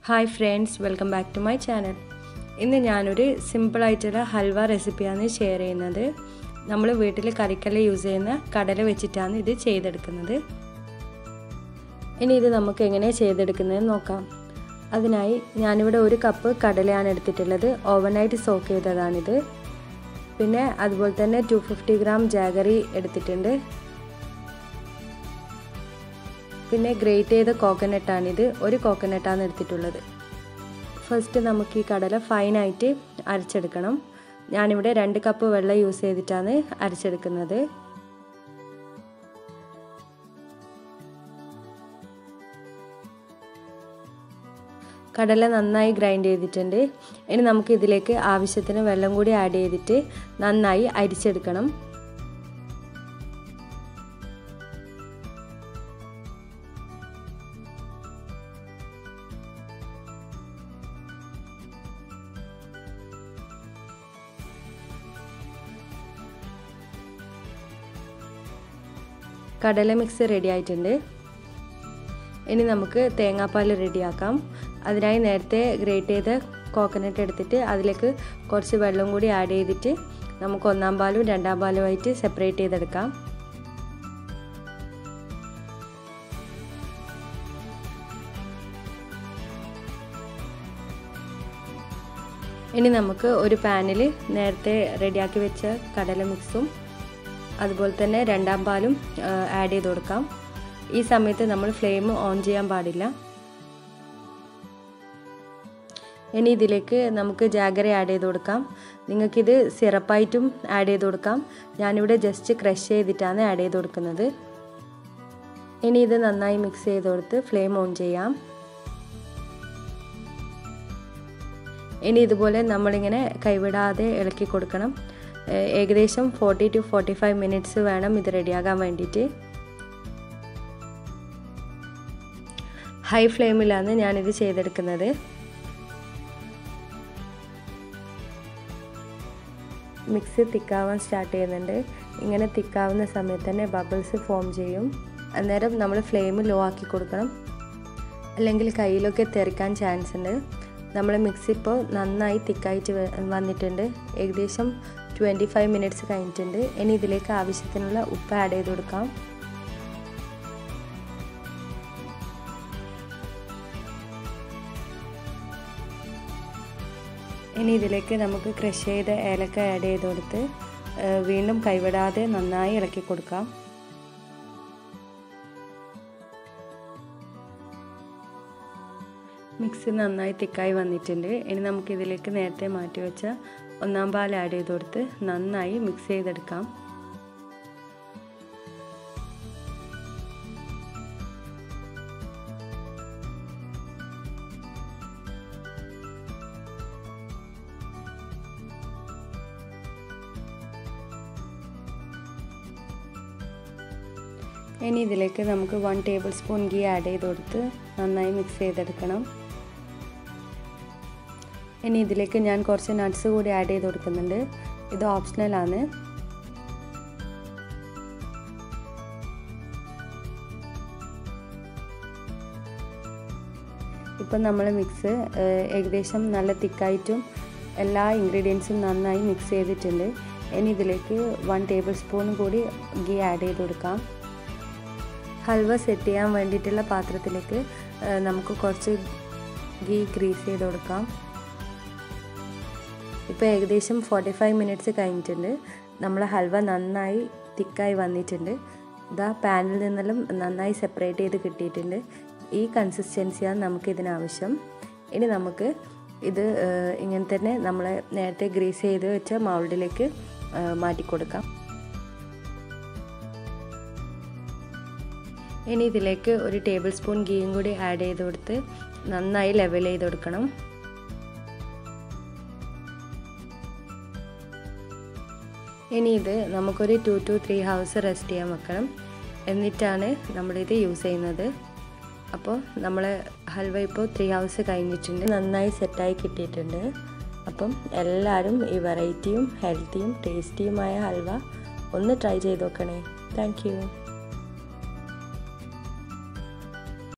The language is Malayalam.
hi friends welcome back to my channel ഇന്ന് ഞാനൊരു സിമ്പിളായിട്ടുള്ള ഹൽവ റെസിപ്പിയാണ് ഷെയർ ചെയ്യുന്നത് നമ്മൾ വീട്ടിൽ കറിക്കല്ല യൂസ് ചെയ്യുന്ന കടല വെച്ചിട്ടാണ് ഇത് ചെയ്തെടുക്കുന്നത് ഇനി ഇത് നമുക്ക് എങ്ങനെ ചെയ്തെടുക്കുന്നത് നോക്കാം അതിനായി ഞാനിവിടെ ഒരു കപ്പ് കടലയാണ് എടുത്തിട്ടുള്ളത് ഓവർനൈറ്റ് സോക്ക് ചെയ്തതാണിത് പിന്നെ അതുപോലെ തന്നെ ടു ഫിഫ്റ്റി ഗ്രാം ജാഗറി എടുത്തിട്ടുണ്ട് പിന്നെ ഗ്രേറ്റ് ചെയ്ത കോക്കനട്ടാണിത് ഒരു കോക്കനട്ടാണ് എടുത്തിട്ടുള്ളത് ഫസ്റ്റ് നമുക്ക് ഈ കടല ഫൈനായിട്ട് അരച്ചെടുക്കണം ഞാനിവിടെ രണ്ട് കപ്പ് വെള്ളം യൂസ് ചെയ്തിട്ടാണ് അരച്ചെടുക്കുന്നത് കടല നന്നായി ഗ്രൈൻഡ് ചെയ്തിട്ടുണ്ട് ഇനി നമുക്ക് ഇതിലേക്ക് ആവശ്യത്തിന് വെള്ളം കൂടി ആഡ് ചെയ്തിട്ട് നന്നായി അരിച്ചെടുക്കണം കടല മിക്സ് റെഡി ആയിട്ടുണ്ട് ഇനി നമുക്ക് തേങ്ങാപ്പാൽ റെഡിയാക്കാം അതിനായി നേരത്തെ ഗ്രേറ്റ് ചെയ്ത കോക്കനട്ട് എടുത്തിട്ട് അതിലേക്ക് കുറച്ച് വെള്ളം കൂടി ആഡ് ചെയ്തിട്ട് നമുക്ക് ഒന്നാം പാലും രണ്ടാം പാലുമായിട്ട് സെപ്പറേറ്റ് ചെയ്തെടുക്കാം ഇനി നമുക്ക് ഒരു പാനിൽ നേരത്തെ റെഡിയാക്കി വെച്ച കടല മിക്സും അതുപോലെ തന്നെ രണ്ടാം പാലും ആഡ് ചെയ്ത് കൊടുക്കാം ഈ സമയത്ത് നമ്മൾ ഫ്ലെയിം ഓൺ ചെയ്യാൻ പാടില്ല ഇനി ഇതിലേക്ക് നമുക്ക് ജാഗര ആഡ് ചെയ്ത് കൊടുക്കാം നിങ്ങൾക്കിത് സിറപ്പായിട്ടും ആഡ് ചെയ്ത് കൊടുക്കാം ഞാനിവിടെ ജസ്റ്റ് ക്രഷ് ചെയ്തിട്ടാണ് ആഡ് ചെയ്ത് കൊടുക്കുന്നത് ഇനി ഇത് നന്നായി മിക്സ് ചെയ്ത് കൊടുത്ത് ഫ്ലെയിം ഓൺ ചെയ്യാം ഇനി ഇതുപോലെ നമ്മളിങ്ങനെ കൈവിടാതെ ഇളക്കി കൊടുക്കണം ഏകദേശം forty to forty five minutes വേണം ഇത് റെഡിയാകാൻ വേണ്ടിയിട്ട് ഹൈ ഫ്ലെയിമിലാണ് ഞാനിത് ചെയ്തെടുക്കുന്നത് മിക്സ് തിക്കാവാൻ സ്റ്റാർട്ട് ചെയ്യുന്നുണ്ട് ഇങ്ങനെ തിക്കാവുന്ന സമയത്ത് തന്നെ ബബിൾസ് ഫോം ചെയ്യും അന്നേരം നമ്മൾ ഫ്ലെയിം ലോ ആക്കി കൊടുക്കണം അല്ലെങ്കിൽ കയ്യിലൊക്കെ തെറിക്കാൻ ചാൻസ് ഉണ്ട് നമ്മൾ മിക്സി ഇപ്പോൾ നന്നായി തിക്കായിട്ട് വന്നിട്ടുണ്ട് ഏകദേശം ട്വൻറ്റി ഫൈവ് മിനിറ്റ്സ് കഴിഞ്ഞിട്ടുണ്ട് ഇനി ഇതിലേക്ക് ആവശ്യത്തിനുള്ള ഉപ്പ് ആഡ് ചെയ്ത് കൊടുക്കാം ഇനി ഇതിലേക്ക് നമുക്ക് ക്രഷ് ചെയ്ത ഏലക്ക ആഡ് ചെയ്ത് കൊടുത്ത് വീണ്ടും കൈവിടാതെ നന്നായി ഇളക്കി കൊടുക്കാം മിക്സ് നന്നായി തിക്കായി വന്നിട്ടുണ്ട് ഇനി നമുക്കിതിലേക്ക് നേരത്തെ മാറ്റി വെച്ച ഒന്നാം പാൽ ആഡ് ചെയ്ത് കൊടുത്ത് നന്നായി മിക്സ് ചെയ്തെടുക്കാം ഇനി ഇതിലേക്ക് നമുക്ക് one tablespoon ghee add ചെയ്ത് കൊടുത്ത് നന്നായി മിക്സ് ചെയ്തെടുക്കണം ഇനി ഇതിലേക്ക് ഞാൻ കുറച്ച് നട്ട്സ് കൂടി ആഡ് ചെയ്ത് കൊടുക്കുന്നുണ്ട് ഇത് ഓപ്ഷണലാണ് ഇപ്പം നമ്മൾ മിക്സ് ഏകദേശം നല്ല തിക്കായിട്ടും എല്ലാ ഇൻഗ്രീഡിയൻസും നന്നായി മിക്സ് ചെയ്തിട്ടുണ്ട് ഇനി ഇതിലേക്ക് വൺ ടേബിൾ സ്പൂൺ കൂടി ഗീ ആഡ് ചെയ്ത് കൊടുക്കാം ഹൽവ സെറ്റ് ചെയ്യാൻ വേണ്ടിയിട്ടുള്ള പാത്രത്തിലേക്ക് നമുക്ക് കുറച്ച് ഗീ ഗ്രീസ് ചെയ്ത് കൊടുക്കാം ഇപ്പോൾ ഏകദേശം ഫോർട്ടി ഫൈവ് മിനിറ്റ്സ് കഴിഞ്ഞിട്ടുണ്ട് നമ്മൾ ഹൽവ നന്നായി തിക്കായി വന്നിട്ടുണ്ട് ഇതാ പാനിൽ നിന്നെല്ലാം നന്നായി സെപ്പറേറ്റ് ചെയ്ത് കിട്ടിയിട്ടുണ്ട് ഈ കൺസിസ്റ്റൻസിയാണ് നമുക്ക് ഇതിനാവശ്യം ഇനി നമുക്ക് ഇത് ഇങ്ങനെ തന്നെ നമ്മൾ നേരത്തെ ഗ്രീസ് ചെയ്ത് വെച്ച മൗൾഡിലേക്ക് മാറ്റി കൊടുക്കാം ഇനി ഇതിലേക്ക് ഒരു ടേബിൾ സ്പൂൺ ഗീയും കൂടി ആഡ് ചെയ്ത് കൊടുത്ത് നന്നായി ലെവൽ ചെയ്ത് കൊടുക്കണം ഇനി ഇത് നമുക്കൊരു two to three hours rest ചെയ്യാൻ വെക്കണം എന്നിട്ടാണ് നമ്മളിത് യൂസ് ചെയ്യുന്നത് അപ്പോൾ നമ്മൾ ഹൽവ ഇപ്പോൾ ത്രീ ഹവേഴ്സ് കഴിഞ്ഞിട്ടുണ്ട് നന്നായി സെറ്റായി കിട്ടിയിട്ടുണ്ട് അപ്പം എല്ലാവരും ഈ വെറൈറ്റിയും ഹെൽത്തിയും ടേസ്റ്റിയുമായ ഹൽവ ഒന്ന് ട്രൈ ചെയ്ത് നോക്കണേ താങ്ക്